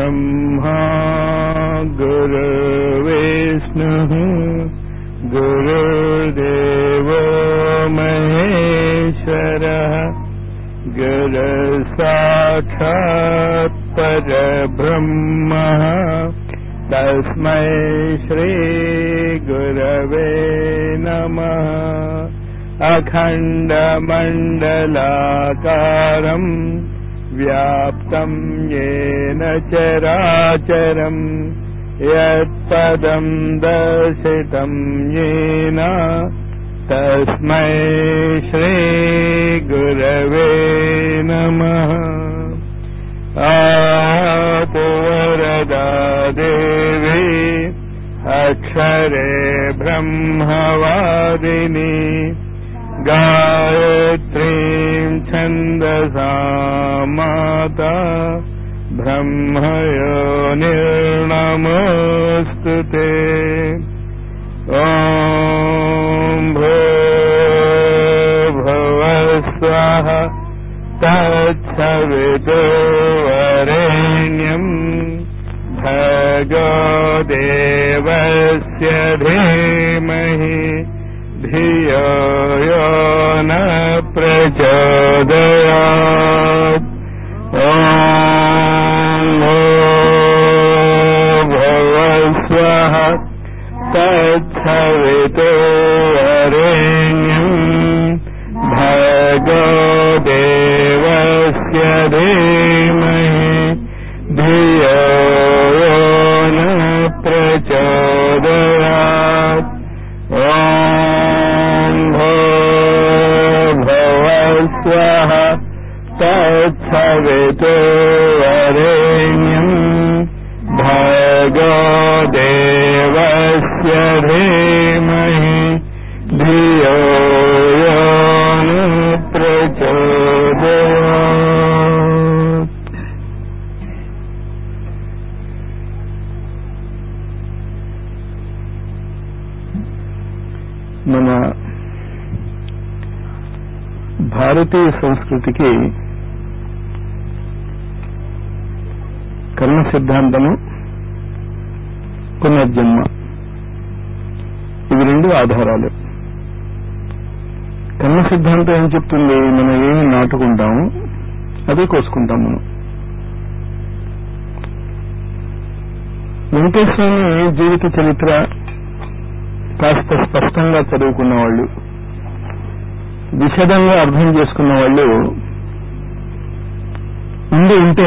गुरुर्ब्रह्मा गुरुर्विष्णुः गुरुर्देवो महेश्वरः गुरुसाक्षात् परब्रह्मः तस्मै श्रीगुरवे नमः अखण्डमण्डलाकारम् व्याप्तम् येन चराचरम् यत्पदम् दर्शितम् येन तस्मै श्रीगुरवे नमः आतु वरदा देवी अक्षरे ब्रह्मवादिनी गायत्रीम् छन्दसा माता ब्रह्मयो निर्णमोऽस्तु ते ॐ भुवस्वः तत्सवितो वरेण्यम् भगो देवस्य धीमहि धियो यो न प्रचोदयात् ॐ भवस्वः तत्सवितो वरेण्यम् भगो देवस्य धीमहि धियो यो न प्रचोदयात् ॐ भवस्वः तत्सवितो वरेण्यम् भगो देवस्य धीमहि धियो यो न प्रचोदयात् మన భారతీయ సంస్కృతికి కర్మ సిద్ధాంతము పునర్జన్మ ఇవి రెండు ఆధారాలు కర్మ సిద్ధాంతం ఏం చెప్తుంది మనం ఏమి నాటుకుంటాము అదే కోసుకుంటాం మనం వెంకటేశ్వరుని జీవిత చరిత్ర కాస్త స్పష్టంగా చదువుకున్న వాళ్ళు విశదంగా అర్థం చేసుకున్న వాళ్ళు ఉండి ఉంటే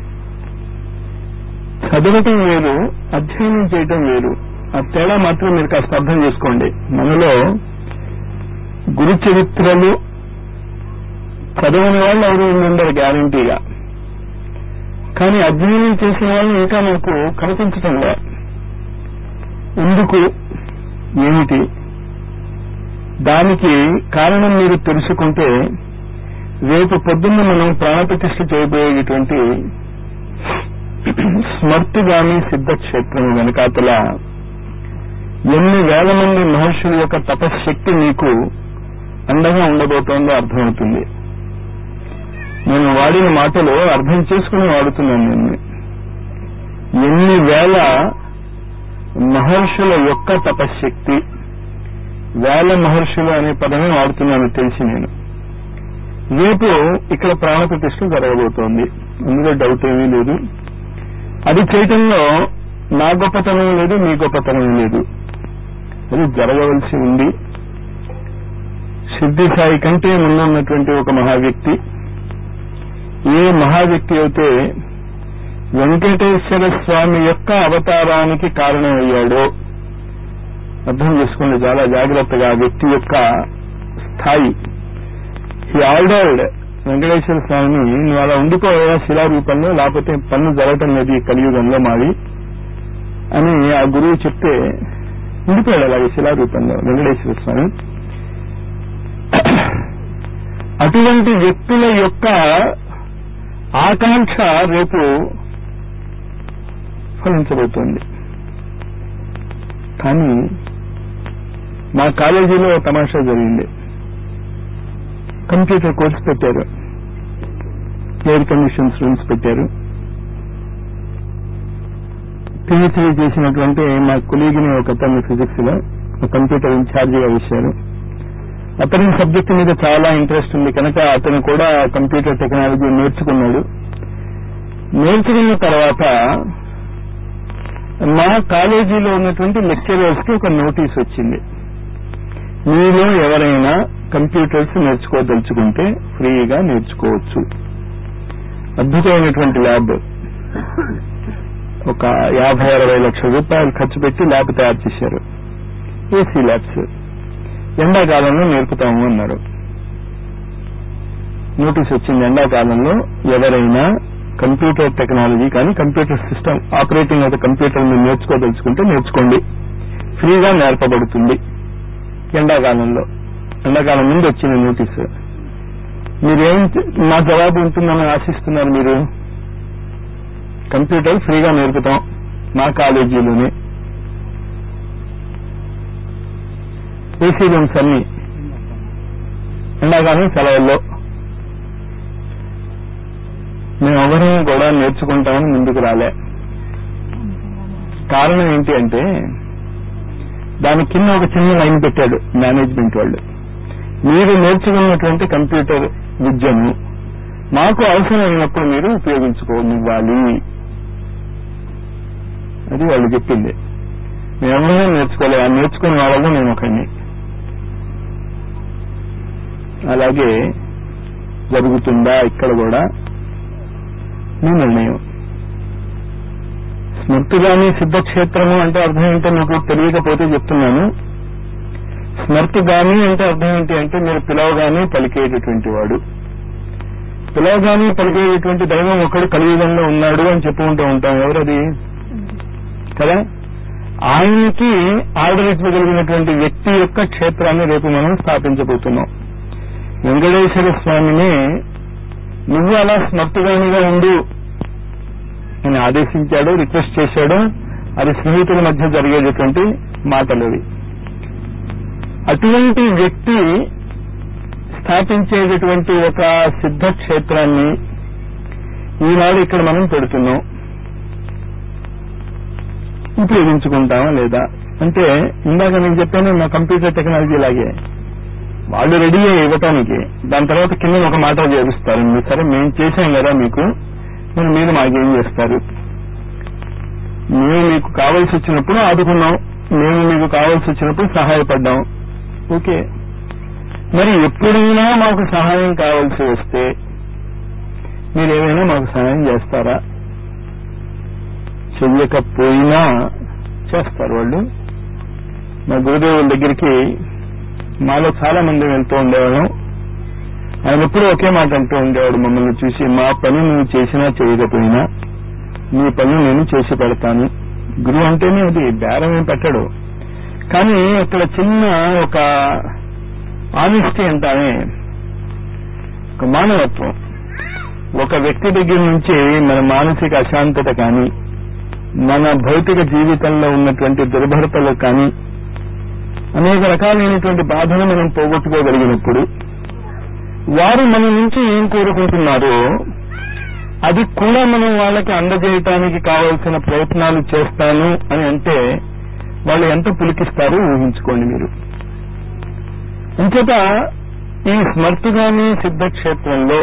చదవటం వేరు అధ్యయనం చేయటం వేరు ఆ తేడా మాత్రం మీరు కాస్త అర్థం చేసుకోండి మనలో గురు చరిత్రలు చదవని వాళ్ళు ఎవరు ఉండరు గ్యారంటీగా కానీ అధ్యయనం చేసిన వాళ్ళు ఇంకా మనకు కనిపించటం లేదు ఎందుకు ఏమిటి దానికి కారణం మీరు తెలుసుకుంటే రేపు పొద్దున్న మనం ప్రాణప్రతిష్ఠ చేయబోయేటువంటి స్మర్తిగామి సిద్ధక్షేత్రం వెనకాతల ఎన్ని వేల మంది మహర్షుల యొక్క తపశ్శక్తి మీకు అండగా ఉండబోతోందో అర్థమవుతుంది నేను వాడిన మాటలు అర్థం చేసుకుని వాడుతున్నాను నేను ఎన్ని వేల మహర్షుల యొక్క తపశ్శక్తి వేల మహర్షులు అనే పదమే వాడుతున్నాను తెలిసి నేను రేపు ఇక్కడ ప్రాణప్రతిష్ఠ జరగబోతోంది అందులో డౌట్ ఏమీ లేదు అది చేయటంలో నా గొప్పతనం లేదు మీ గొప్పతనం లేదు అది జరగవలసి ఉంది సిద్ధి సాయి కంటే ముందున్నటువంటి ఒక మహావ్యక్తి ఏ మహావ్యక్తి అయితే వెంకటేశ్వర స్వామి యొక్క అవతారానికి కారణమయ్యాడో అర్థం చేసుకోండి చాలా జాగ్రత్తగా ఆ వ్యక్తి యొక్క స్థాయి ఈ ఆర్డర్డ్ వెంకటేశ్వర స్వామిని నువ్వు అలా ఉండిపోయా శిలారూపంలో లేకపోతే పన్ను జరగటం లేదు ఈ కలియుగంలో మాది అని ఆ గురువు చెప్తే ఉండిపోయాడు అలాగే శిలారూపంలో వెంకటేశ్వర స్వామి అటువంటి వ్యక్తుల యొక్క ఆకాంక్ష రేపు ఫలించబోతోంది కానీ మా కాలేజీలో తమాషా జరిగింది కంప్యూటర్ కోర్స్ పెట్టారు ఎయిర్ కండిషన్స్ రూమ్స్ పెట్టారు పిహెచ్డీ చేసినటువంటి మా కొలీగ్ని ఒక అతను ఫిజిక్స్ లో కంప్యూటర్ ఇన్ఛార్జిగా వేశారు అతని సబ్జెక్ట్ మీద చాలా ఇంట్రెస్ట్ ఉంది కనుక అతను కూడా కంప్యూటర్ టెక్నాలజీ నేర్చుకున్నాడు నేర్చుకున్న తర్వాత మా కాలేజీలో ఉన్నటువంటి లెక్చరర్స్ కి ఒక నోటీస్ వచ్చింది మీలో ఎవరైనా కంప్యూటర్స్ నేర్చుకోదలుచుకుంటే ఫ్రీగా నేర్చుకోవచ్చు అద్భుతమైనటువంటి ల్యాబ్ ఒక యాభై అరవై లక్షల రూపాయలు ఖర్చు పెట్టి ల్యాబ్ తయారు చేశారు ఏసీ ల్యాబ్స్ ఎండాకాలంలో నేర్పుతాము అన్నారు నోటీస్ వచ్చింది ఎండాకాలంలో ఎవరైనా కంప్యూటర్ టెక్నాలజీ కానీ computer system operating of computer మీరు నేర్చుకోదలుచుకుంటే నేర్చుకోండి ఫ్రీగా నేర్పబడుతుంది ఎండాకాలంలో ఎండాకాలం ముందు వచ్చింది నోటీసు మీరేం మా జవాబు ఉంటుందని ఆశిస్తున్నారు మీరు కంప్యూటర్ ఫ్రీగా నేర్పుతాం మా కాలేజీలోనే ఏసీ రూమ్స్ అన్ని ఎండాకాలం సెలవుల్లో మేమెవరం కూడా నేర్చుకుంటామని ముందుకు రాలే కారణం ఏంటి అంటే దాని కింద ఒక చిన్న లైన్ పెట్టాడు మేనేజ్మెంట్ వాళ్ళు మీరు నేర్చుకున్నటువంటి కంప్యూటర్ విద్యను మాకు అవసరమైనప్పుడు మీరు ఉపయోగించుకోనివ్వాలి అది వాళ్ళు చెప్పింది మేమెవరైనా నేర్చుకోలేదు ఆ నేర్చుకున్న వాళ్ళలో నేను ఒకడిని అలాగే జరుగుతుందా ఇక్కడ కూడా మీ నిర్ణయం స్మృతిగాని సిద్ధక్షేత్రము అంటే అర్థం ఏంటో మీకు తెలియకపోతే చెప్తున్నాను స్మృతిగాని అంటే అర్థం ఏంటి అంటే మీరు పిలవగానే పలికేటటువంటి వాడు పిలవగానే పలికేటటువంటి దైవం ఒకడు కలియుగంలో ఉన్నాడు అని చెప్పుకుంటూ ఉంటాం ఎవరది కదా ఆయనకి ఆర్డర్ ఇవ్వగలిగినటువంటి వ్యక్తి యొక్క క్షేత్రాన్ని రేపు మనం స్థాపించబోతున్నాం వెంకటేశ్వర స్వామిని నువ్వు అలా స్మర్తుగానిగా ఉండు అని ఆదేశించాడు రిక్వెస్ట్ చేశాడు అది స్నేహితుల మధ్య జరిగేటటువంటి మాటలు అవి అటువంటి వ్యక్తి స్థాపించేటటువంటి ఒక సిద్ధ క్షేత్రాన్ని ఈనాడు ఇక్కడ మనం పెడుతున్నాం ఉపయోగించుకుంటామా లేదా అంటే ఇందాక నేను చెప్పాను మా కంప్యూటర్ టెక్నాలజీ లాగే వాళ్ళు రెడీ అయ్యి ఇవ్వటానికి దాని తర్వాత కింద ఒక మాట చేపిస్తారు మీరు సరే మేము చేశాం కదా మీకు మరి మీరు మాకేం చేస్తారు మేము మీకు కావాల్సి వచ్చినప్పుడు ఆదుకున్నాం మేము మీకు కావాల్సి వచ్చినప్పుడు సహాయపడ్డాం ఓకే మరి ఎప్పుడైనా మాకు సహాయం కావాల్సి వస్తే మీరు ఏమైనా మాకు సహాయం చేస్తారా చెయ్యకపోయినా చేస్తారు వాళ్ళు మా గురుదేవుల దగ్గరికి మాలో చాలా మంది వెళ్తూ ఉండేవాళ్ళం ఆయన ఎప్పుడూ ఒకే మాట అంటూ ఉండేవాడు మమ్మల్ని చూసి మా పని నువ్వు చేసినా చేయకపోయినా నీ పని నేను చేసి పెడతాను గురువు అంటేనే అది బేరం ఏం పెట్టడు కానీ ఇక్కడ చిన్న ఒక ఆనెస్టీ అంటానే ఒక మానవత్వం ఒక వ్యక్తి దగ్గర నుంచి మన మానసిక అశాంతత కానీ మన భౌతిక జీవితంలో ఉన్నటువంటి దుర్భరతలు కానీ అనేక రకాలైనటువంటి బాధను మనం పోగొట్టుకోగలిగినప్పుడు వారు మన నుంచి ఏం కోరుకుంటున్నారో అది కూడా మనం వాళ్ళకి అందజేయటానికి కావలసిన ప్రయత్నాలు చేస్తాను అని అంటే వాళ్ళు ఎంత పులికిస్తారో ఊహించుకోండి మీరు అంచేత ఈ స్మర్తిగాని సిద్ధక్షేత్రంలో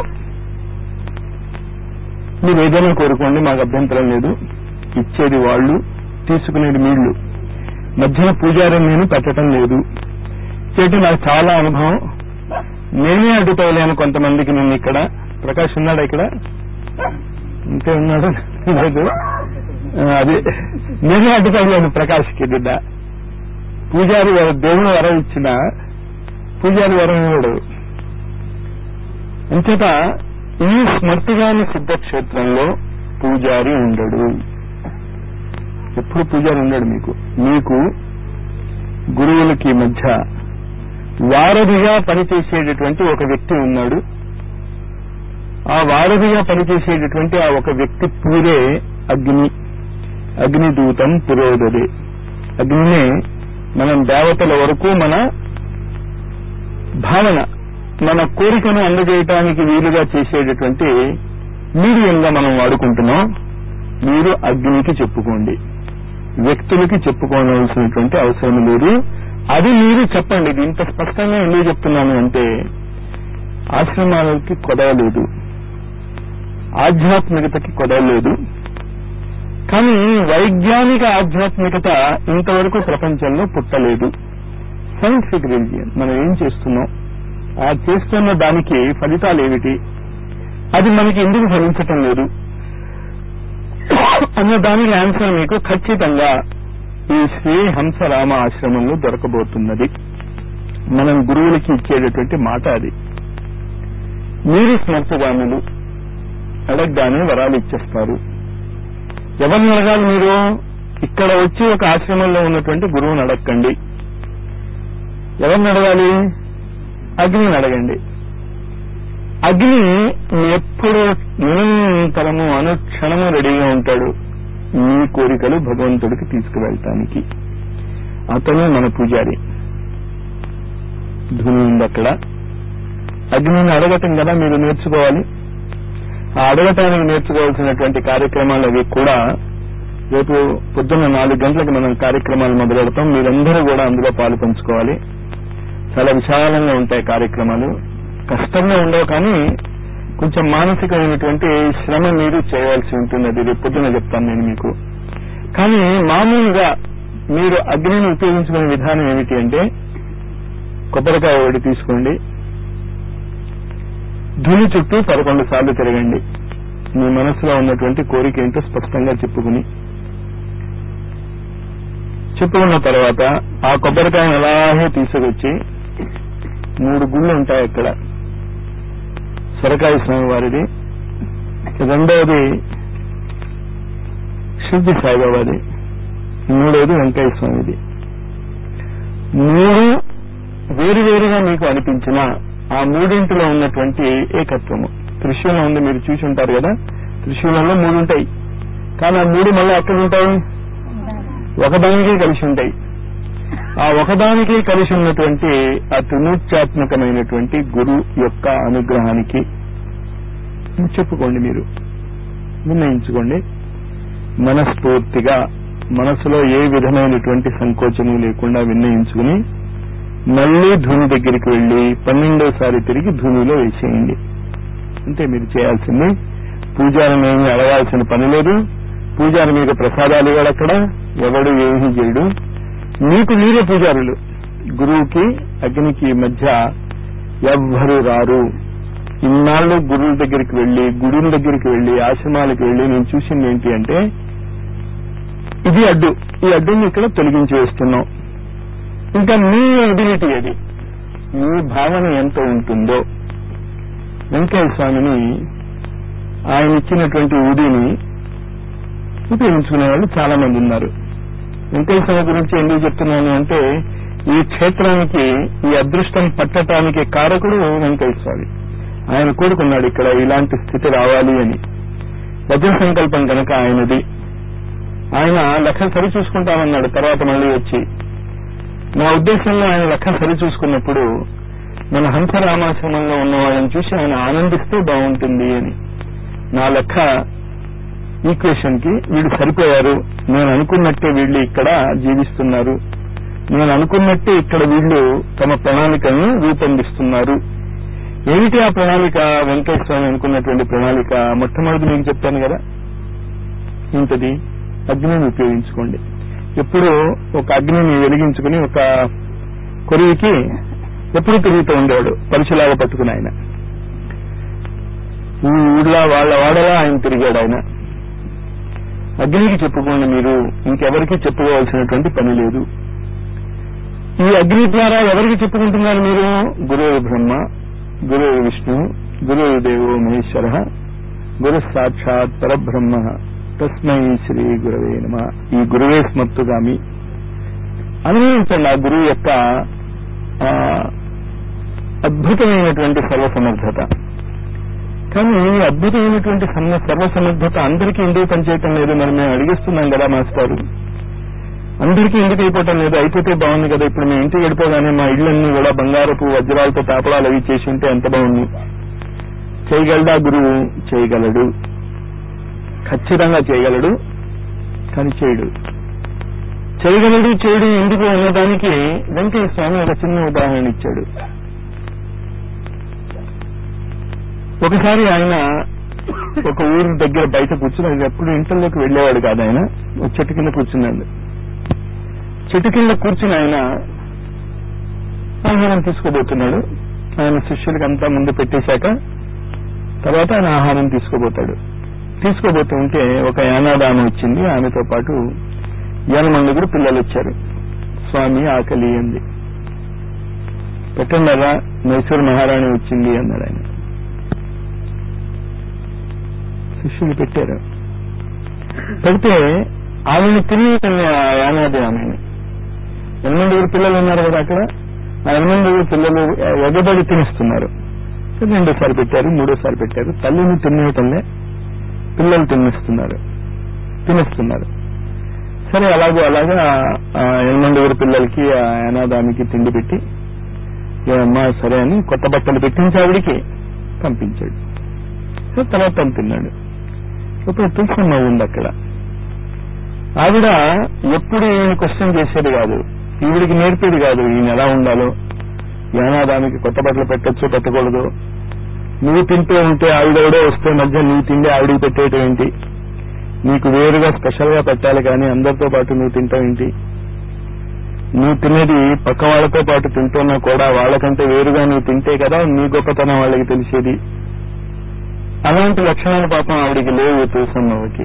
మీరు ఏదైనా కోరుకోండి మాకు అభ్యంతరం లేదు ఇచ్చేది వాళ్ళు తీసుకునేది మీళ్ళు మధ్యన పూజారం నేను పెట్టడం లేదు చేతి నాకు చాలా అనుభవం నేనే అడ్డుకోలేను కొంతమందికి నేను ఇక్కడ ప్రకాష్ ఉన్నాడా ఇక్కడ ఇంకే ఉన్నాడు లేదు అది నేనే అడ్డుకోలేను ప్రకాష్కి బిడ్డ పూజారి దేవుడు వరం ఇచ్చిన పూజారి వరం ఇవ్వడు అంచేత ఈ స్మర్తిగాని సిద్ధక్షేత్రంలో పూజారి ఉండడు ఎప్పుడు పూజారి ఉండడు మీకు మీకు గురువులకి మధ్య వారధిగా పనిచేసేటటువంటి ఒక వ్యక్తి ఉన్నాడు ఆ వారధిగా పనిచేసేటటువంటి ఆ ఒక వ్యక్తి పూరే అగ్ని అగ్నిదూతం పురోదదే అగ్నినే మనం దేవతల వరకు మన భావన మన కోరికను అందజేయటానికి వీలుగా చేసేటటువంటి మీడియంగా మనం వాడుకుంటున్నాం మీరు అగ్నికి చెప్పుకోండి వ్యక్తులకి చెప్పుకోవాల్సినటువంటి అవసరం లేదు అది మీరు చెప్పండి ఇది ఇంత స్పష్టంగా ఎందుకు చెప్తున్నాను అంటే ఆశ్రమాలకి కొదవ లేదు ఆధ్యాత్మికతకి కొదవ లేదు కానీ వైజ్ఞానిక ఆధ్యాత్మికత ఇంతవరకు ప్రపంచంలో పుట్టలేదు సైంటిఫిక్ రిలిజియన్ మనం ఏం చేస్తున్నాం ఆ చేస్తున్న దానికి ఫలితాలు ఏమిటి అది మనకి ఎందుకు ఫలించటం లేదు అన్న దానికి ఆన్సర్ మీకు ఖచ్చితంగా ఈ శ్రీ హంసరామ ఆశ్రమంలో దొరకబోతున్నది మనం గురువులకి ఇచ్చేటటువంటి మాట అది మీరు స్మర్తగానులు అడగగానే వరాలు ఇచ్చేస్తారు ఎవరిని అడగాలి మీరు ఇక్కడ వచ్చి ఒక ఆశ్రమంలో ఉన్నటువంటి గురువుని అడగండి ఎవరిని అడగాలి అగ్నిని అడగండి అగ్ని ఎప్పుడు నిరంతరము అనుక్షణము రెడీగా ఉంటాడు మీ కోరికలు భగవంతుడికి తీసుకువెళ్ళటానికి అతను మన పూజారి ధుని ఉంది అక్కడ అగ్నిని అడగటం కదా మీరు నేర్చుకోవాలి ఆ అడగటానికి నేర్చుకోవాల్సినటువంటి కార్యక్రమాలు అవి కూడా రేపు పొద్దున్న నాలుగు గంటలకు మనం కార్యక్రమాలు మొదలెడతాం మీరందరూ కూడా అందులో పాలు పంచుకోవాలి చాలా విశాలంగా ఉంటాయి కార్యక్రమాలు కష్టంగా ఉండవు కానీ కొంచెం మానసికమైనటువంటి శ్రమ మీరు చేయవలసి ఉంటుంది అది రేపు పొద్దున చెప్తాను నేను మీకు కానీ మామూలుగా మీరు అగ్నిని ఉపయోగించుకునే విధానం ఏమిటి అంటే కొబ్బరికాయ ఒకటి తీసుకోండి ధుని చుట్టూ పదకొండు సార్లు తిరగండి మీ మనసులో ఉన్నటువంటి కోరిక ఏంటో స్పష్టంగా చెప్పుకుని చెప్పుకున్న తర్వాత ఆ కొబ్బరికాయను అలాగే తీసుకొచ్చి మూడు గుళ్ళు ఉంటాయి అక్కడ సొరకాయ స్వామి వారిది రెండవది శుద్ధి సాయిబాబాది మూడవది వెంకయ్య స్వామిది మూడు వేరువేరుగా మీకు అనిపించిన ఆ మూడింటిలో ఉన్నటువంటి ఏకత్వము త్రిశూలం ఉంది మీరు చూసి ఉంటారు కదా త్రిశూలంలో మూడు ఉంటాయి కానీ ఆ మూడు మళ్ళీ ఎక్కడ ఉంటాయి ఒకదానికే కలిసి ఉంటాయి ఆ ఒకదానికి కలిసి ఉన్నటువంటి ఆ త్రిమూర్త్యాత్మకమైనటువంటి గురు యొక్క అనుగ్రహానికి చెప్పుకోండి మీరు నిర్ణయించుకోండి మనస్ఫూర్తిగా మనసులో ఏ విధమైనటువంటి సంకోచము లేకుండా నిర్ణయించుకుని మళ్లీ ధూని దగ్గరికి వెళ్లి పన్నెండోసారి తిరిగి ధూనిలో వేసేయండి అంతే మీరు చేయాల్సింది పూజారిని ఏమీ అడగాల్సిన పని లేదు పూజారి మీకు ప్రసాదాలు ఇవ్వడు అక్కడ ఎవడు ఏమీ చేయడు మీకు మీరే పూజారులు గురువుకి అగ్నికి మధ్య ఎవ్వరు రారు ఇన్నాళ్ళు గురువుల దగ్గరికి వెళ్లి గుడుల దగ్గరికి వెళ్లి ఆశ్రమాలకు వెళ్లి నేను చూసింది ఏంటి అంటే ఇది అడ్డు ఈ అడ్డుని ఇక్కడ తొలగించి వేస్తున్నాం ఇంకా మీ ఎబిలిటీ అది మీ భావన ఎంత ఉంటుందో వెంకయ్య స్వామిని ఆయన ఇచ్చినటువంటి ఊదిని ఉపయోగించుకునే వాళ్ళు చాలా మంది ఉన్నారు వెంకయ్య స్వామి గురించి ఎందుకు చెప్తున్నాను అంటే ఈ క్షేత్రానికి ఈ అదృష్టం పట్టటానికి కారకుడు వెంకయ్య స్వామి ఆయన కోరుకున్నాడు ఇక్కడ ఇలాంటి స్థితి రావాలి అని వజ్ర సంకల్పం కనుక ఆయనది ఆయన లెక్క సరి చూసుకుంటామన్నాడు తర్వాత మళ్ళీ వచ్చి నా ఉద్దేశంలో ఆయన లెక్క సరి చూసుకున్నప్పుడు మన హంస రామాశ్రమంలో ఉన్న వాళ్ళని చూసి ఆయన ఆనందిస్తే బాగుంటుంది అని నా లెక్క ఈక్వేషన్ కి వీళ్ళు సరిపోయారు నేను అనుకున్నట్టే వీళ్ళు ఇక్కడ జీవిస్తున్నారు నేను అనుకున్నట్టే ఇక్కడ వీళ్ళు తమ ప్రణాళికలను రూపొందిస్తున్నారు ఏమిటి ఆ ప్రణాళిక వెంకటేశ్వర స్వామి అనుకున్నటువంటి ప్రణాళిక మొట్టమొదటి మీకు చెప్పాను కదా ఏంటది అగ్నిని ఉపయోగించుకోండి ఎప్పుడు ఒక అగ్నిని వెలిగించుకుని ఒక కొరివికి ఎప్పుడు తిరుగుతూ ఉండేవాడు పరుచులాగా పట్టుకుని ఆయన ఈ ఊళ్ళో వాళ్ళ వాడలా ఆయన తిరిగాడు ఆయన అగ్నికి చెప్పుకోండి మీరు ఇంకెవరికి చెప్పుకోవాల్సినటువంటి పని లేదు ఈ అగ్ని ద్వారా ఎవరికి చెప్పుకుంటున్నారు మీరు గురువు బ్రహ్మ గురువు విష్ణు గురువు దేవో మహేశ్వర గురు సాక్షాత్ పరబ్రహ్మ తస్మై శ్రీ గురవే నమ ఈ గురువే స్మర్తుగామి అనుభవించండి ఆ గురువు యొక్క ఆ, అద్భుతమైనటువంటి సర్వసమర్థత కానీ ఈ అద్భుతమైనటువంటి సమ- సర్వసమర్థత అందరికీ ఎందుకు పనిచేయటం లేదు మరి మేము అడిగిస్తున్నాం కదా మాస్టారు అందరికీ ఎందుకు అయిపోవటం లేదు అయిపోతే బాగుంది కదా ఇప్పుడు మేము ఇంటికి వెళ్ళిపోగానే మా ఇళ్ళన్నీ కూడా బంగారపు వజ్రాలతో తాపడాలు అవి చేసి ఉంటే ఎంత బాగుంది చేయగలడా గురువు చేయగలడు ఖచ్చితంగా చేయగలడు కానీ చేయడు చేయగలడు చేయడం ఎందుకు అన్నదానికి వెంకయ్య స్వామి ఒక చిన్న ఉదాహరణ ఇచ్చాడు ఒకసారి ఆయన ఒక ఊరి దగ్గర బయట కూర్చుని అది ఎప్పుడు ఇంటర్లోకి వెళ్లేవాడు కాదు ఆయన ఒక చెట్టు కింద కూర్చున్నాడు చెట్టు కింద కూర్చుని ఆయన ఆహారం తీసుకోబోతున్నాడు ఆయన శిష్యులకి అంతా ముందు పెట్టేశాక తర్వాత ఆయన ఆహారం తీసుకోబోతాడు తీసుకోబోతూ ఉంటే ఒక యానాదామ వచ్చింది ఆమెతో పాటు యనమండుగురు పిల్లలు వచ్చారు స్వామి ఆకలి అంది పెట్టండి అలా మైసూరు మహారాణి వచ్చింది అన్నాడు ఆయన శిష్యులు పెట్టారు పెడితే ఆమెను తిరిగి యానాది ఆమెని ఎనిమిదిగురు పిల్లలు ఉన్నారు కదా అక్కడ ఆ ఎనిమిదిగురు పిల్లలు ఎగబడి తినిస్తున్నారు రెండోసారి పెట్టారు మూడోసారి పెట్టారు తల్లిని తినేయటంలే పిల్లలు తినిస్తున్నారు తినిస్తున్నారు సరే అలాగో అలాగా ఆ ఎనిమిదిగురు పిల్లలకి ఆ అనాదానికి తిండి పెట్టి అమ్మా సరే అని కొత్త బట్టలు పెట్టించి ఆవిడికి పంపించాడు సో తర్వాత తను తిన్నాడు ఇప్పుడు తులసమ్మ ఉంది అక్కడ ఆవిడ ఎప్పుడు ఈయన క్వశ్చన్ చేసేది కాదు ఈవిడికి నేర్పేది కాదు ఈయన ఎలా ఉండాలో యానాదానికి కొత్త బట్టలు పెట్టచ్చు పెట్టకూడదు నువ్వు తింటూ ఉంటే ఆవిడెవడో వస్తే మధ్య నీ తిండి ఆవిడికి పెట్టేయటం ఏంటి నీకు వేరుగా స్పెషల్ గా పెట్టాలి కానీ అందరితో పాటు నువ్వు తింటావు ఏంటి నువ్వు తినేది పక్క వాళ్ళతో పాటు తింటున్నా కూడా వాళ్ళకంటే వేరుగా నువ్వు తింటే కదా నీ గొప్పతనం వాళ్ళకి తెలిసేది అలాంటి లక్షణాలు పాపం ఆవిడికి లేవు తులసమ్మకి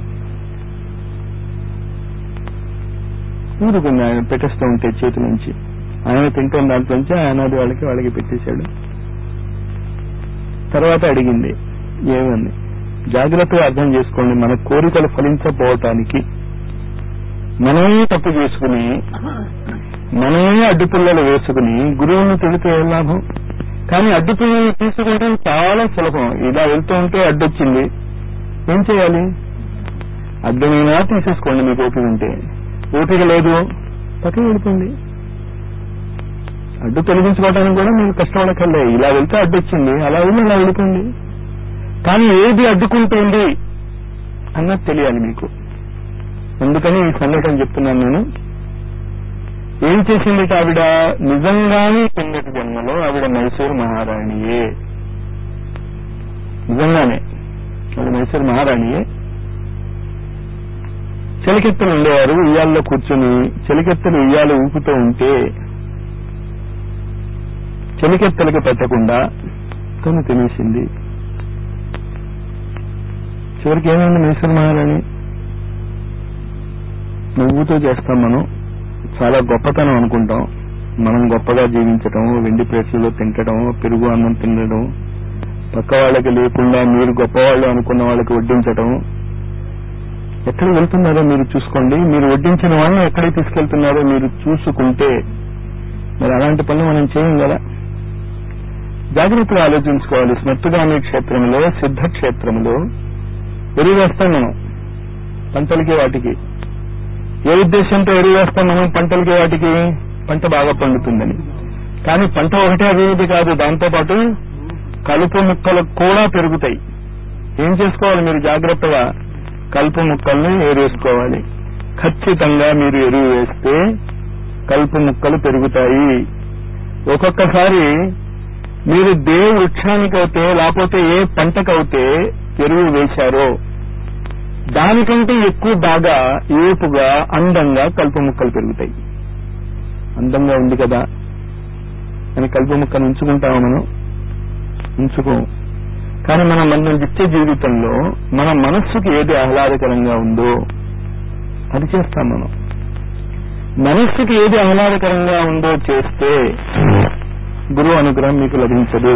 ఊరుకుంది ఆయన పెట్టేస్తూ ఉంటే చేతి నుంచి ఆయన తింటున్న దాంట్లోంచి ఆయనది వాళ్ళకి వాళ్ళకి పెట్టేశాడు తర్వాత అడిగింది ఏమని జాగ్రత్తగా అర్థం చేసుకోండి మన కోరికలు ఫలించకపోవటానికి మనమే తప్పు చేసుకుని మనమే అడ్డుపుల్లలు వేసుకుని గురువుని తిడితే ఏం లాభం కానీ అడ్డుపుల్లలు తీసుకోవడం చాలా సులభం ఇలా వెళ్తూ ఉంటే అడ్డొచ్చింది ఏం చేయాలి అడ్డమైనా తీసేసుకోండి మీకు ఓపిక ఉంటే ఓపిక లేదు పక్కన వెళ్ళిపోండి అడ్డు తొలగించుకోవడానికి కూడా మీకు కష్టపడకల్లే ఇలా వెళ్తే అడ్డొచ్చింది అలా వెళ్ళి అలా వెళ్ళిపోండి కానీ ఏది అడ్డుకుంటుంది అన్నది తెలియాలి మీకు అందుకని ఈ సంఘటన చెప్తున్నాను నేను ఏం చేసింది ఆవిడ నిజంగానే కిందటి జన్మలో ఆవిడ మైసూరు మహారాణియే నిజంగానే ఆవిడ మైసూరు మహారాణియే చెలికెత్తలు ఉండేవారు ఉయ్యాల్లో కూర్చుని చెలికెత్తలు ఉయ్యాలు ఊపుతూ ఉంటే చెలికెత్తలకి పెట్టకుండా తను తినేసింది చివరికి ఏమైంది మైసూరు మహారాణి నువ్వుతో చేస్తాం మనం చాలా గొప్పతనం అనుకుంటాం మనం గొప్పగా జీవించటం వెండి ప్లేట్లలో తింటడం పెరుగు అన్నం తినడం పక్క వాళ్ళకి లేకుండా మీరు గొప్పవాళ్ళు అనుకున్న వాళ్ళకి వడ్డించటం ఎక్కడికి వెళ్తున్నారో మీరు చూసుకోండి మీరు వడ్డించిన వాళ్ళని ఎక్కడికి తీసుకెళ్తున్నారో మీరు చూసుకుంటే మరి అలాంటి పనులు మనం చేయం కదా జాగ్రత్తగా ఆలోచించుకోవాలి స్మర్తుగామి క్షేత్రంలో సిద్ధ క్షేత్రంలో ఎరువు వేస్తాం మనం పంటలకి వాటికి ఏ ఉద్దేశంతో ఎరువు వేస్తాం మనం పంటలకి వాటికి పంట బాగా పండుతుందని కానీ పంట ఒకటే అభివృద్ధి కాదు దాంతో పాటు కలుపు ముక్కలు కూడా పెరుగుతాయి ఏం చేసుకోవాలి మీరు జాగ్రత్తగా కలుపు ముక్కల్ని ఏరేసుకోవాలి ఖచ్చితంగా మీరు ఎరువు వేస్తే కలుపు ముక్కలు పెరుగుతాయి ఒక్కొక్కసారి మీరు దే వృక్షానికైతే లేకపోతే ఏ పంటకైతే ఎరువు వేశారో దానికంటే ఎక్కువ బాగా ఏపుగా అందంగా కలుపు ముక్కలు పెరుగుతాయి అందంగా ఉంది కదా అని కలుపు ముక్కను ఉంచుకుంటామా మనం ఉంచుకోం కానీ మనం మన నిత్య జీవితంలో మన మనస్సుకి ఏది ఆహ్లాదకరంగా ఉందో అది చేస్తాం మనం మనస్సుకి ఏది ఆహ్లాదకరంగా ఉందో చేస్తే గురువు అనుగ్రహం మీకు లభించదు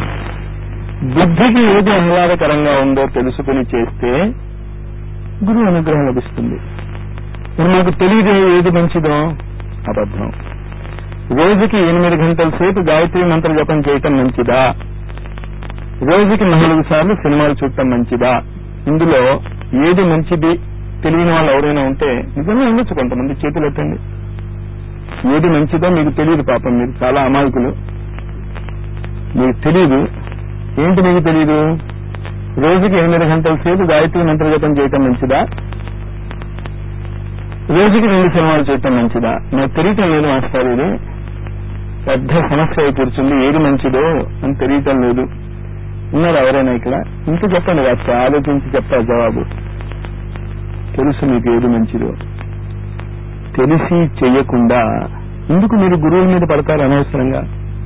బుద్ధికి ఏది ఆహ్లాదకరంగా ఉందో తెలుసుకుని చేస్తే గురువు అనుగ్రహం లభిస్తుంది మరి మాకు తెలియదు ఏది మంచిదో అబద్ధం రోజుకి ఎనిమిది గంటల సేపు గాయత్రి మంత్ర జపం చేయటం మంచిదా రోజుకి నాలుగు సార్లు సినిమాలు చూడటం మంచిదా ఇందులో ఏది మంచిది తెలియని వాళ్ళు ఎవరైనా ఉంటే నిజంగా ఉండొచ్చు కొంతమంది చేతులు ఎత్తండి ఏది మంచిదో మీకు తెలియదు పాపం మీరు చాలా అమాయకులు మీకు తెలియదు ఏంటి మీకు తెలియదు రోజుకి ఎనిమిది గంటల సేపు గాయత్రి మంత్ర జపం చేయటం మంచిదా రోజుకి రెండు సినిమాలు చూడటం మంచిదా నాకు తెలియటం లేదు మాస్టర్ ఇది పెద్ద సమస్య అయి కూర్చుంది ఏది మంచిదో అని తెలియటం లేదు ఉన్నారు ఎవరైనా ఇక్కడ ఇంకా చెప్పండి కాస్త ఆలోచించి చెప్తారు జవాబు తెలుసు మీకు ఏది మంచిదో తెలిసి చెయ్యకుండా ఎందుకు మీరు గురువుల మీద పడతారు అనవసరంగా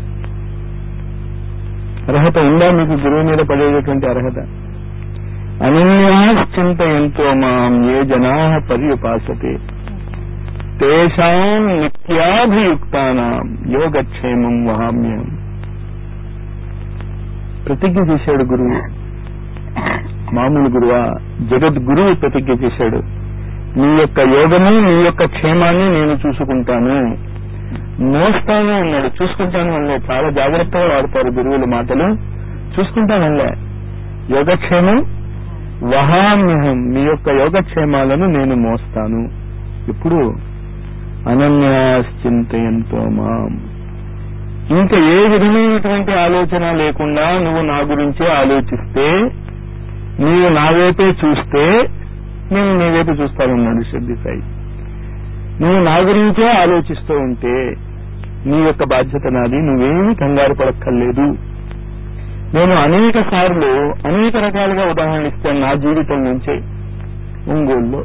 అర్హత ఉందా మీకు గురువు మీద పడేటటువంటి అర్హత అనన్యాశ్చింతయంతో మాం ఏ జనా పర్యుపాసతే తేషాం నిత్యాభియుక్తానాం యోగక్షేమం వహామ్యం ప్రతిజ్ఞ చేశాడు గురువు మామూలు గురువా జగద్గురువు ప్రతిజ్ఞ చేశాడు నీ యొక్క యోగము నీ యొక్క క్షేమాన్ని నేను చూసుకుంటాను మోస్తాను అన్నాడు చూసుకుంటాను అనలే చాలా జాగ్రత్తగా వాడతారు గురువుల మాటలు చూసుకుంటానలే యోగక్షేమం వహామ్యహం మీ యొక్క యోగక్షేమాలను నేను మోస్తాను ఇప్పుడు అనన్యాశ్చింతయంతో మాం ఇంకా ఏ విధమైనటువంటి ఆలోచన లేకుండా నువ్వు నా గురించే ఆలోచిస్తే నీవు నా వైపే చూస్తే నేను నీ వైపు చూస్తానన్నాడు శ్రద్ధి సాయి నువ్వు నా గురించే ఆలోచిస్తూ ఉంటే నీ యొక్క బాధ్యత నాది నువ్వేమీ కంగారు పడక్కర్లేదు నేను అనేక సార్లు అనేక రకాలుగా ఉదాహరణ ఇస్తాను నా జీవితం నుంచే ఒంగోలులో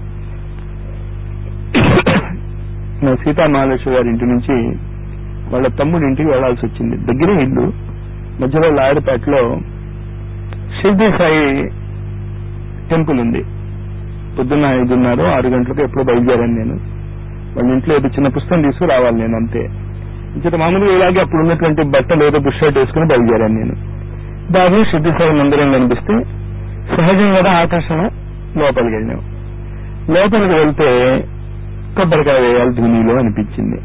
మా సీతామహాలక్ష్మి గారి ఇంటి నుంచి వాళ్ళ తమ్ముడి ఇంటికి వెళ్లాల్సి వచ్చింది దగ్గరే ఇల్లు మధ్యలో లాయర్పేటలో షిర్డీ సాయి టెంపుల్ ఉంది పొద్దున్న ఐదున్నర ఆరు గంటలకు ఎప్పుడు బయలుదేరాను నేను వాళ్ళ ఇంట్లో ఏదో చిన్న పుస్తకం తీసుకు రావాలి నేను అంతే ఇంత మామూలుగా ఇలాగే అప్పుడు ఉన్నటువంటి బట్టలు ఏదో బుష్ షర్ట్ వేసుకుని బయలుదేరాను నేను దారిలో సిద్ధి సాయి మందిరం కనిపిస్తే సహజంగా ఆకర్షణ లోపలికి వెళ్ళాం లోపలికి వెళ్తే కొబ్బరికాయ వేయాలి ధూనిలో అనిపించింది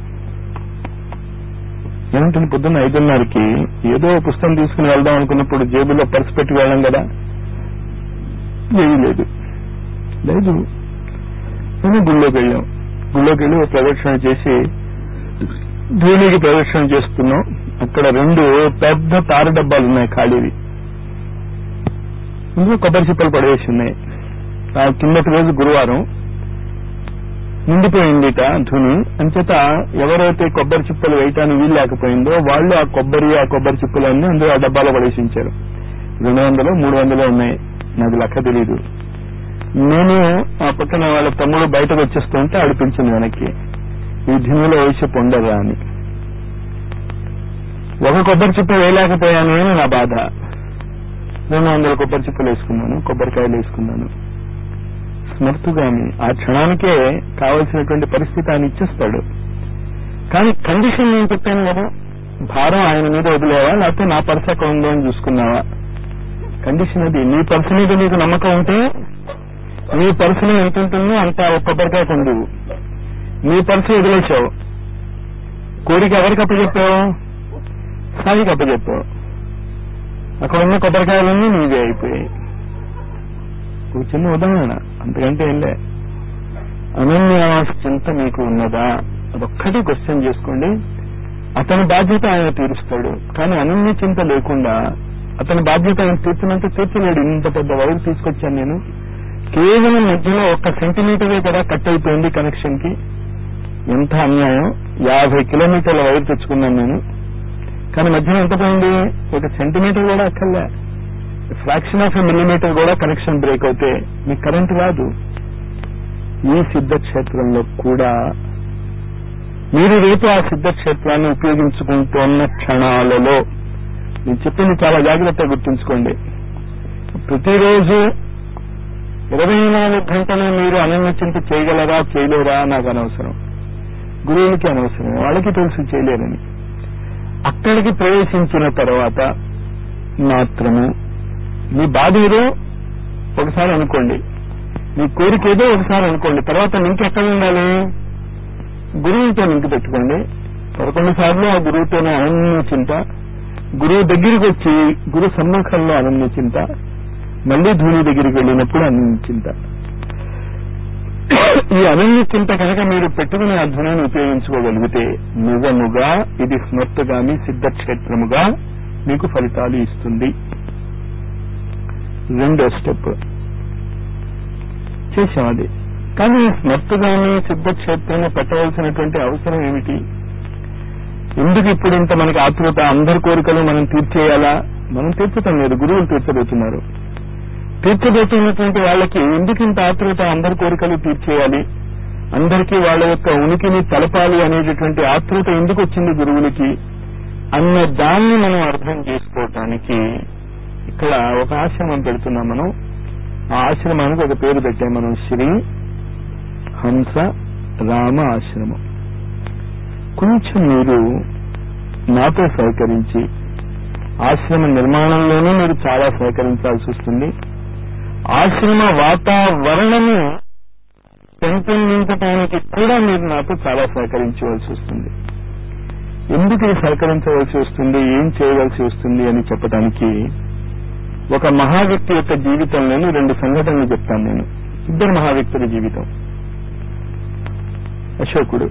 ఏమంటుంది పొద్దున్న ఐదున్నరకి ఏదో పుస్తకం తీసుకుని వెళ్దాం అనుకున్నప్పుడు జేబులో పర్స్ పెట్టి వెళ్ళాం కదా ఏమీ లేదు లేదు మేము గుళ్ళోకి వెళ్ళాం గుళ్ళోకి వెళ్ళి ఒక ప్రదక్షిణ చేసి ధూళికి ప్రదక్షిణ చేస్తున్నాం అక్కడ రెండు పెద్ద తార డబ్బాలు ఉన్నాయి ఖాళీవి ఇందులో కొబ్బరి చిప్పలు పడేసి ఉన్నాయి ఆ కిందటి రోజు గురువారం నిండిపోయిందిట ధుని అంచేత ఎవరైతే కొబ్బరి చిప్పలు వేయటానికి వీలు లేకపోయిందో వాళ్ళు ఆ కొబ్బరి ఆ కొబ్బరి చిప్పలన్నీ అందులో ఆ డబ్బాలో పడేసించారు రెండు వందలు మూడు వందలు ఉన్నాయి నాకు లెక్క తెలీదు నేను ఆ పక్కన వాళ్ళ తమ్ముడు బయటకు వచ్చేస్తుంటే అడిపించింది వెనక్కి ఈ ధినిలో వేసి పొందరా అని ఒక కొబ్బరి చిప్ప వేయలేకపోయాను అని నా బాధ రెండు వందల కొబ్బరి చిప్పలు వేసుకున్నాను కొబ్బరికాయలు వేసుకున్నాను స్మర్తుగాని ఆ క్షణానికే కావలసినటువంటి పరిస్థితి ఆయన ఇచ్చేస్తాడు కానీ కండిషన్ నేను చెప్పాను కదా భారం ఆయన మీద వదిలేవా లేకపోతే నా పర్స్ ఎక్కడ ఉందో అని చూసుకున్నావా కండిషన్ అది నీ పర్సు మీద నీకు నమ్మకం ఉంటే నీ పర్సులో ఎంత ఉంటుందో అంత ఒక కొబ్బరికాయ కొండు నీ పర్సు వదిలేసావు కోరిక ఎవరికి అప్పచెప్పావు సాయికి అప్పచెప్పావు అక్కడ ఉన్న కొబ్బరికాయలన్నీ నీవే అయిపోయాయి ఒక చిన్న ఉదాహరణ అంతకంటే ఏంలే అనన్యాశ్చింత మీకు ఉన్నదా అదొక్కటి క్వశ్చన్ చేసుకోండి అతని బాధ్యత ఆయన తీరుస్తాడు కానీ అనన్య చింత లేకుండా అతని బాధ్యత ఆయన తీర్చినంత తీర్చలేడు ఇంత పెద్ద వైర్ తీసుకొచ్చాను నేను కేవలం మధ్యలో ఒక్క సెంటీమీటరే కూడా కట్ అయిపోయింది కనెక్షన్ కి ఎంత అన్యాయం యాభై కిలోమీటర్ల వైర్ తెచ్చుకున్నాను నేను కానీ మధ్యలో ఎంత పోయింది ఒక సెంటీమీటర్ కూడా అక్కర్లే ఫ్రాక్షన్ ఆఫ్ ఎ మిల్లీమీటర్ కూడా కనెక్షన్ బ్రేక్ అవుతే మీకు కరెంట్ రాదు ఈ సిద్ధ క్షేత్రంలో కూడా మీరు రేపు ఆ సిద్ధ క్షేత్రాన్ని ఉపయోగించుకుంటున్న క్షణాలలో నేను చెప్పింది చాలా జాగ్రత్తగా గుర్తుంచుకోండి ప్రతిరోజు ఇరవై నాలుగు గంటలు మీరు అనన్యచింత చేయగలరా చేయలేరా నాకు అనవసరం గురువులకి అనవసరం వాళ్ళకి తెలుసు చేయలేరని అక్కడికి ప్రవేశించిన తర్వాత మాత్రము మీ బాధ ఏదో ఒకసారి అనుకోండి మీ కోరిక ఏదో ఒకసారి అనుకోండి తర్వాత లింక్ ఎక్కడ ఉండాలి గురువుతో లింక్ పెట్టుకోండి పదకొండు సార్లు ఆ గురువుతోనే అనన్య చింత గురువు దగ్గరికి వచ్చి గురు సమ్మఖంలో అనన్య చింత మళ్ళీ ధూని దగ్గరికి వెళ్ళినప్పుడు అనన్య చింత ఈ అనన్య చింత కనుక మీరు పెట్టుకునే ఆ ధునాన్ని ఉపయోగించుకోగలిగితే నిజముగా ఇది స్మర్తగామి సిద్ధక్షేత్రముగా మీకు ఫలితాలు ఇస్తుంది రెండో స్టెప్ చేశాం అది కానీ స్మర్తుగాని సిద్ధక్షేత్రాన్ని పెట్టవలసినటువంటి అవసరం ఏమిటి ఎందుకు ఇప్పుడు ఇంత మనకి ఆతృత అందరి కోరికలు మనం తీర్చేయాలా మనం తీర్చటం లేదు గురువులు తీర్చబోతున్నారు తీర్చబోతున్నటువంటి వాళ్ళకి ఎందుకు ఇంత ఆతృత అందరి కోరికలు తీర్చేయాలి అందరికీ వాళ్ళ యొక్క ఉనికిని తెలపాలి అనేటటువంటి ఆతృత ఎందుకు వచ్చింది గురువులకి అన్న దాన్ని మనం అర్థం చేసుకోవటానికి ఇక్కడ ఒక ఆశ్రమం పెడుతున్నాం మనం ఆ ఆశ్రమానికి ఒక పేరు పెట్టాం మనం శ్రీ హంస రామ ఆశ్రమం కొంచెం మీరు నాతో సహకరించి ఆశ్రమ నిర్మాణంలోనే మీరు చాలా సహకరించాల్సి వస్తుంది ఆశ్రమ వాతావరణము పెంపొందించడానికి కూడా మీరు నాతో చాలా సహకరించవలసి వస్తుంది ఎందుకు ఇది సహకరించవలసి వస్తుంది ఏం చేయవలసి వస్తుంది అని చెప్పడానికి ఒక మహా వ్యక్తి యొక్క జీవితంలోని రెండు సంఘటనలు చెప్తాను నేను ఇద్దరు మహా వ్యక్తుల జీవితం అశోకుడు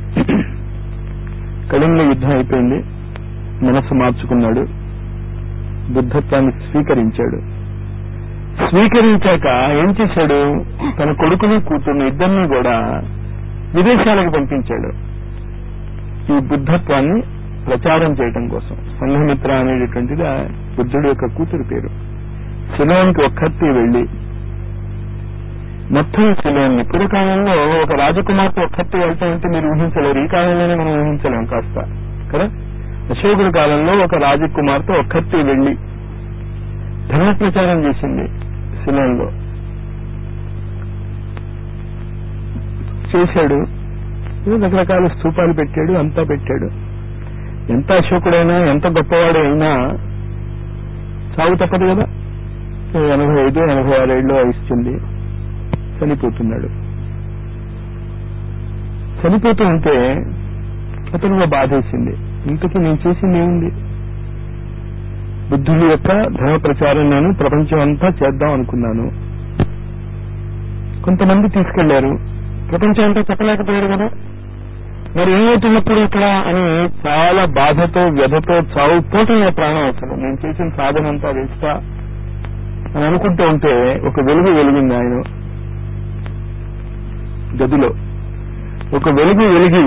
కళింగ యుద్ధం అయిపోయింది మనసు మార్చుకున్నాడు బుద్ధత్వాన్ని స్వీకరించాడు స్వీకరించాక ఏం చేశాడు తన కొడుకుని కూతుర్ని ఇద్దరిని కూడా విదేశాలకు పంపించాడు ఈ బుద్ధత్వాన్ని ప్రచారం చేయటం కోసం సంఘమిత్ర అనేటటువంటిది ఆ బుద్ధుడి యొక్క కూతురు పేరు శిలోన్కి ఒక్కత్తి వెళ్లి మొత్తం శిలోన్ని పూర్వకాలంలో ఒక రాజకుమార్తె ఒక్కత్తి వెళ్తాం అంటే మీరు ఊహించలేరు ఈ కాలంలోనే మనం ఊహించలేం కాస్త కదా అశోకుడి కాలంలో ఒక రాజకుమార్తె ఒక్కత్తి వెళ్లి ధర్మ ప్రచారం చేసింది శిలంలో చేశాడు రకరకాల స్తూపాలు పెట్టాడు అంతా పెట్టాడు ఎంత అశోకుడైనా ఎంత గొప్పవాడు అయినా చావు తప్పదు కదా ఎనభై ఐదు ఎనభై ఆరు ఏళ్ళు వయస్తుంది చనిపోతున్నాడు చనిపోతూ ఉంటే అతను బాధేసింది ఇంతకీ నేను చేసింది ఏముంది బుద్ధుడి యొక్క ధర్మ ప్రచారం నేను ప్రపంచం అంతా చేద్దాం అనుకున్నాను కొంతమంది తీసుకెళ్లారు ప్రపంచం అంతా చెప్పలేకపోయారు కదా మరి ఏమవుతున్నప్పుడు ఇక్కడ అని చాలా బాధతో వ్యధతో చావుపోతున్న ప్రాణం అసలు నేను చేసిన సాధన అంతా వేస్తా అని అనుకుంటూ ఉంటే ఒక వెలుగు వెలిగింది ఆయన గదిలో ఒక వెలుగు వెలిగి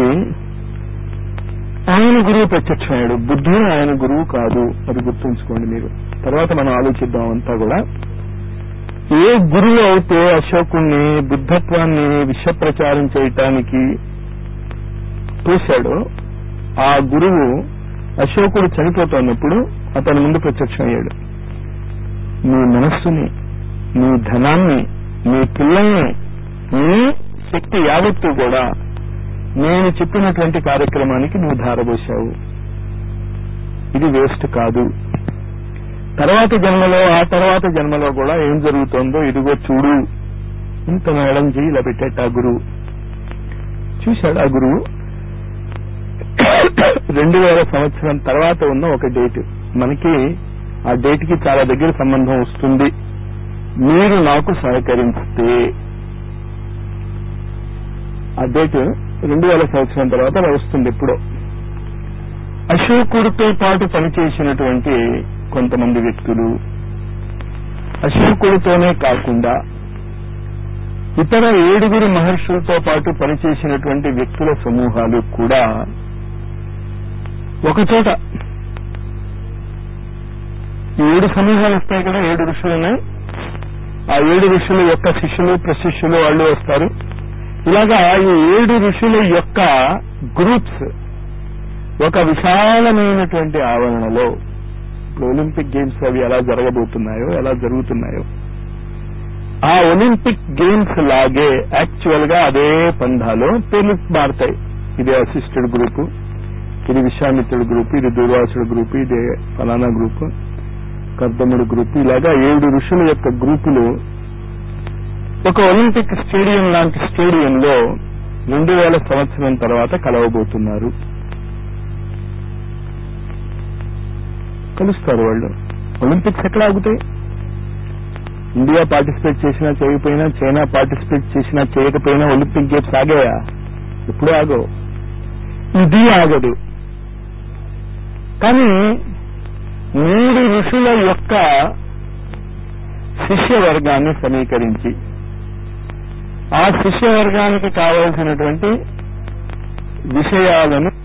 ఆయన గురువు ప్రత్యక్షమయ్యాడు బుద్ధుడు ఆయన గురువు కాదు అది గుర్తుంచుకోండి మీరు తర్వాత మనం ఆలోచిద్దాం అంతా కూడా ఏ గురువు అయితే అశోకుణ్ణి బుద్ధత్వాన్ని విశ్వ ప్రచారం చేయటానికి చూశాడో ఆ గురువు అశోకుడు చనిపోతున్నప్పుడు అతని ముందు ప్రత్యక్షమయ్యాడు నీ మనస్సుని నీ ధనాన్ని నీ పిల్లల్ని నీ శక్తి యావత్తు కూడా నేను చెప్పినటువంటి కార్యక్రమానికి నువ్వు ధారపోశావు ఇది వేస్ట్ కాదు తర్వాత జన్మలో ఆ తర్వాత జన్మలో కూడా ఏం జరుగుతోందో ఇదిగో చూడు ఇంత మేడం చేయి ఇలా పెట్టేట ఆ గురువు చూశాడు ఆ గురువు రెండు వేల సంవత్సరం తర్వాత ఉన్న ఒక డేట్ మనకి ఆ డేట్ కి చాలా దగ్గర సంబంధం వస్తుంది మీరు నాకు సహకరిస్తే ఆ డేట్ రెండు వేల సంవత్సరం తర్వాత వస్తుంది ఎప్పుడో అశోకుడితో పాటు పనిచేసినటువంటి కొంతమంది వ్యక్తులు అశోకుడితోనే కాకుండా ఇతర ఏడుగురు మహర్షులతో పాటు పనిచేసినటువంటి వ్యక్తుల సమూహాలు కూడా ఒకచోట ఈ ఏడు సమూహాలు వస్తాయి కదా ఏడు ఋషులు ఉన్నాయి ఆ ఏడు ఋషుల యొక్క శిష్యులు ప్రశిష్యులు వాళ్ళు వస్తారు ఇలాగా ఈ ఏడు ఋషుల యొక్క గ్రూప్స్ ఒక విశాలమైనటువంటి ఆవరణలో ఇప్పుడు ఒలింపిక్ గేమ్స్ అవి ఎలా జరగబోతున్నాయో ఎలా జరుగుతున్నాయో ఆ ఒలింపిక్ గేమ్స్ లాగే యాక్చువల్ గా అదే పంధాలో పేర్లు మారుతాయి ఇది అసిస్టెడ్ గ్రూపు ఇది విశ్వామిత్రుడు గ్రూపు ఇది దూర్వాసుడు గ్రూపు ఇది ఫలానా గ్రూపు కర్దముడు గ్రూపు ఇలాగా ఏడు ఋషుల యొక్క గ్రూపులు ఒక ఒలింపిక్ స్టేడియం లాంటి స్టేడియంలో రెండు వేల సంవత్సరం తర్వాత కలవబోతున్నారు కలుస్తారు వాళ్ళు ఒలింపిక్స్ ఎక్కడ ఆగుతాయి ఇండియా పార్టిసిపేట్ చేసినా చేయకపోయినా చైనా పార్టిసిపేట్ చేసినా చేయకపోయినా ఒలింపిక్ గేమ్స్ ఆగాయా ఎప్పుడూ ఆగవు ఇది ఆగదు కానీ మూడు ఋషుల యొక్క శిష్య వర్గాన్ని సమీకరించి ఆ శిష్య వర్గానికి కావలసినటువంటి విషయాలను